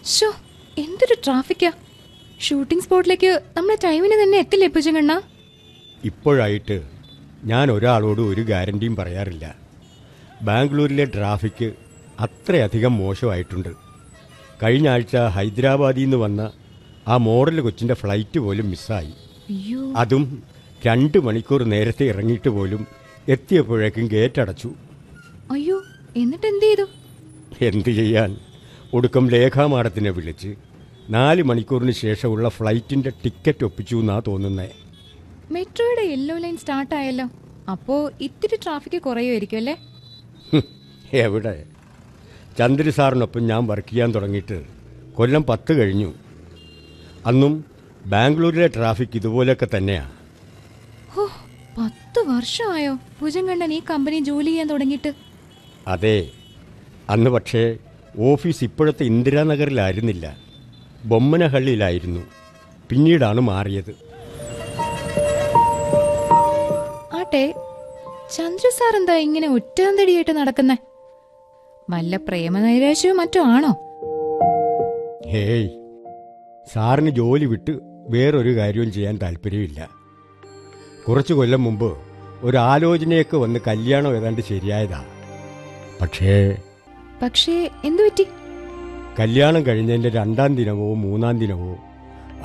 show എന്തൊരു ട്രാഫിക്കാ shooting സ്പോട്ടിലേക്ക് നമ്മുടെ ടൈമിന് തന്നെ എത്തില്ലേ പൂജങ്കണ്ണ ഇപ്പോഴായിട്ട് ഞാൻ ഒരാളോടും ഒരു ഗ്യാരണ്ടിയും പറയാറില്ല ബാംഗ്ലൂരിലെ ട്രാഫിക് അത്രയധികം മോശമായിട്ടുണ്ട് കഴിഞ്ഞ ആഴ്ച ഹൈദരാബാദിൽ നിന്ന് വന്ന ആ മോഡൽ കൊച്ചിൻ്റെ ഫ്ലൈറ്റ് പോലും മിസ്സായി അയ്യോ അതും രണ്ട് മണിക്കൂർ നേരത്തെ ഇറങ്ങിയിട്ട് പോലും എത്തിയപ്പോഴേക്കും ഗേറ്റ് അടച്ചു അയ്യോ എന്നിട്ട് എന്ത് ചെയ്തു എന്ത് ചെയ്യാൻ ഒടുക്കം ലേഖാമാടത്തിനെ വിളിച്ച് നാല് മണിക്കൂറിന് ശേഷമുള്ള ഫ്ലൈറ്റിൻ്റെ ടിക്കറ്റ് ഒപ്പിച്ചു എന്നാ തോന്നുന്നേ മെട്രോയുടെ യെല്ലോ ലൈൻ സ്റ്റാർട്ട് ആയല്ലോ അപ്പോ ഇത്തിരി ട്രാഫിക് കുറയുമായിരിക്കും അല്ലേ ഹും, എവിടെ ചന്ദ്ര സാറിനൊപ്പം ഞാൻ വർക്ക് ചെയ്യാൻ തുടങ്ങിയിട്ട് കൊല്ലം പത്ത് കഴിഞ്ഞു അന്നും ബാംഗ്ലൂരിലെ ട്രാഫിക് ഇതുപോലെയൊക്കെ തന്നെയാണ് ഹോ പത്ത് വർഷമായോ ഭുജങ്കണ്ണൻ ഈ കമ്പനി ജോലി ചെയ്യാൻ തുടങ്ങിയിട്ട് അതെ അന്ന് പക്ഷേ ഓഫീസ് ഇപ്പോഴത്തെ ഇന്ദിരാനഗറിലായിരുന്നില്ല ബൊമ്മനഹള്ളിയിലായിരുന്നു പിന്നീടാണ് മാറിയത് ആട്ടെ ചന്ദ്ര സാർ എന്താ ഇങ്ങനെ ഒറ്റാന്തടിയായിട്ട് നടക്കുന്നേ വല്ല പ്രേമനൈരാശ്യവും മറ്റോ ആണോ ഹേയ് സാറിന് ജോലി വിട്ട് വേറൊരു കാര്യവും ചെയ്യാൻ താല്പര്യമില്ല കുറച്ചു കൊല്ലം മുമ്പ് ഒരു ആലോചനയൊക്കെ വന്ന് കല്യാണം ഏതാണ്ട് ശരിയായതാ പക്ഷേ പക്ഷേ എന്തു പറ്റി കല്യാണം കഴിഞ്ഞതിൻ്റെ രണ്ടാം ദിനമോ മൂന്നാം ദിനമോ